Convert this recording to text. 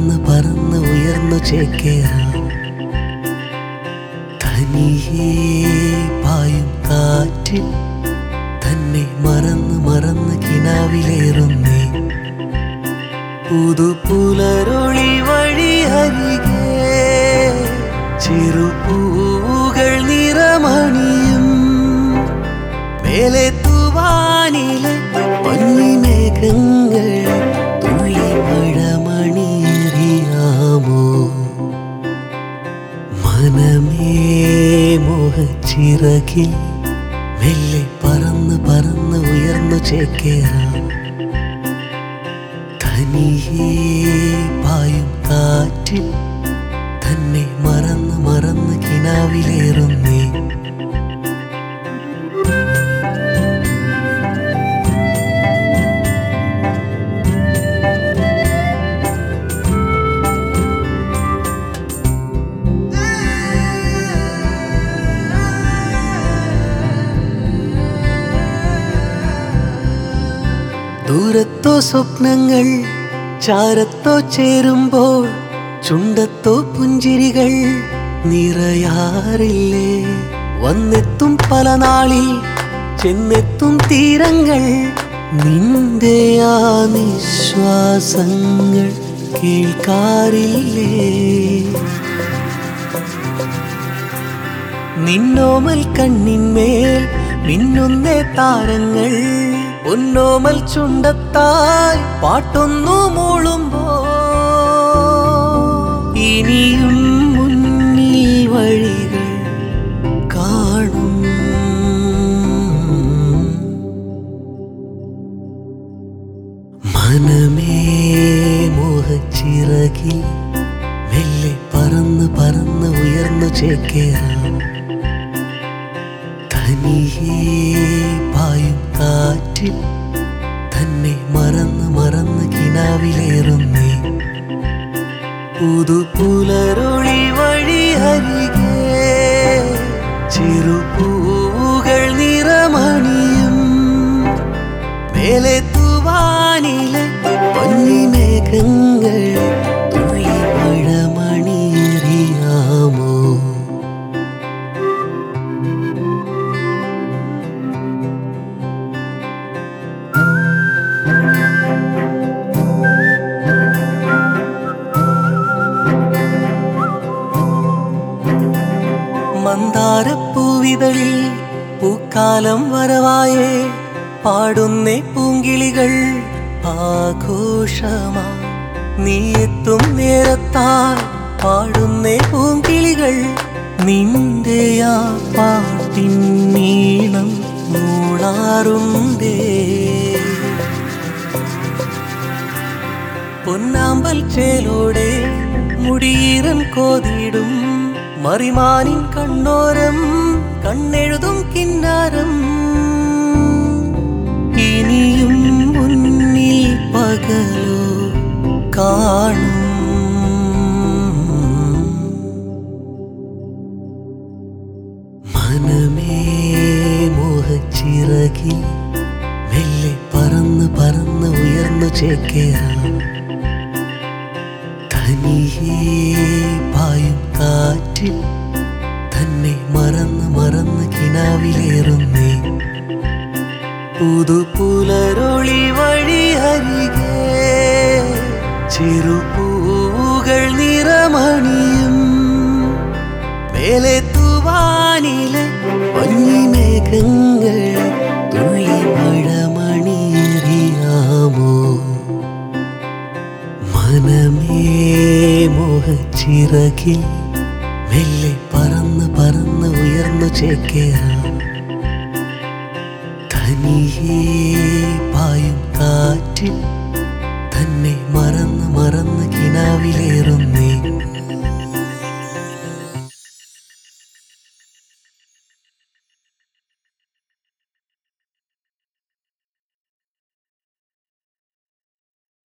പറന്ന് പറന്ന് ഉയർന്നു ചേക്കേറാം തനിയേ പായും കാറ്റിൽ തന്നെ മറന്ന് മറന്ന് കിനാവിലേറുന്നേ പുതുപുലരൊളി വഴി അരികെ ചെറുപൂകൾ നിറമണിയും മേലെ തൂവാനിലെ പന്നിമേഘങ്ങൾ തുള്ളി മഴമണിയറിയാമോ മനമേ മോഹച്ചിറകിൽ മെല്ലെ പറന്ന് പറന്ന് ഉയർന്നു ചേക്കേറാം തനിയേ പായും കാറ്റിൽ തന്നെ മറന്ന് മറന്ന് കിനാവിലേറുന്നേ ദൂരത്തോ സ്വപ്നങ്ങൾ ചാരത്തോ ചേരുമ്പോൾ ചുണ്ടത്തോ പുഞ്ചിരികൾ നിറയാറില്ലേ വന്നെത്തും പല നാളിൽ ചെന്നെത്തും തീരങ്ങൾ നിന്റെ ആ നിശ്വാസങ്ങൾ കേൾക്കാറില്ലേ നിന്നോമൽ കണ്ണിന്മേൽ മിന്നുന്നേ താരങ്ങൾ പൊന്നോമൽ ചുണ്ടത്തായി പാട്ടൊന്നു മൂളുമ്പോ ഇനിയും മുന്നിൽ വഴികൾ കാണും മനമേ മോഹച്ചിറകിൽ മെല്ലെ പറന്ന് പറന്ന് ഉയർന്നു ചേക്കേറാം തനിയേ പായും കാറ്റിൽ തന്നെ മറന്ന് മറന്ന് കിനാവിലേറുന്നേ പുതുപുലരൊളി വഴി അരികെ ചെറുപൂകൾ നിറമണിയും മേലെ തൂവാനിലെ പന്നിമേഘങ്ങൾ തുള്ളി മഴമണിയറിയാമോ മന്ദാരപ്പൂവിതളിൽ പൂക്കാലം വരവായേ പാടുന്നേ പൂങ്കിളികൾ ആഘോഷമാ നീ എത്തും നേരത്താൽ പാടുന്നേ പൂങ്കിളികൾ നിന്റെ ആ പാട്ടിൻ നീളം മൂളാറുണ്ടേ പൊന്നാമ്പൽ ചേലോടെ മുടിയീരൻ കോതിയിടും മറിമാനിൻ കണ്ണോരം കണ്ണെഴുതും കിന്നാരം ഇനിയും മുന്നിൽ പകലോ കാണും മനമേ മോഹച്ചിറകിൽ മെല്ലെ പറന്ന് പറന്ന് ഉയർന്നു ചേക്കേറാം തനിയേ പായും കാറ്റിൽ തന്നെ മറന്ന് മറന്ന് കിനാവിലേറുന്നേ പുതുപുലരൊളി വഴി അരികെ ചെറുപൂകൾ നിറമണിയും മേലെ തൂവാനിലെ പന്നിമേഘങ്ങൾ തുള്ളി മഴമണിയറിയാമോ മനമേ മോഹച്ചിറകിൽ മെല്ലെ പറന്ന് പറന്ന് ഉയർന്നു ചേക്കേറാം തനിയേ പായും കാറ്റിൽ തന്നെ മറന്ന് മറന്ന് കിനാവിലേറുന്നേ